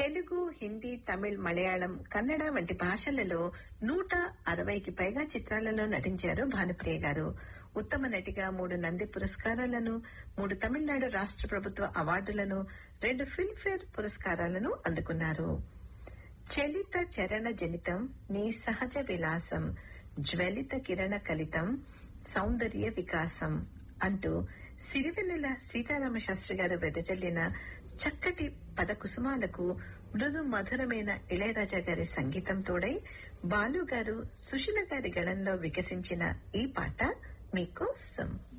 తెలుగు హిందీ తమిళ్ మలయాళం కన్నడ వంటి భాషలలో నూట అరవైకి పైగా చిత్రాలలో నటించారు భానుప్రియ గారు ఉత్తమ నటిగా మూడు నంది పురస్కారాలను మూడు తమిళనాడు రాష్ట్ర ప్రభుత్వ అవార్డులను రెండు ఫిల్మ్ఫేర్ పురస్కారాలను అందుకున్నారు చలిత చరణ జనితం నీ సహజ విలాసం జ్వలిత కిరణ కలితం సౌందర్య వికాసం అంటూ సిరివెన్నెల సీతారామ శాస్త్రి గారు వెదజల్లిన చక్కటి పద కుసుమాలకు మృదు మధురమైన ఇళయరాజా గారి సంగీతం తోడై బాలు గారు సుశీల గారి గణంలో వికసించిన ఈ పాట మీకోసం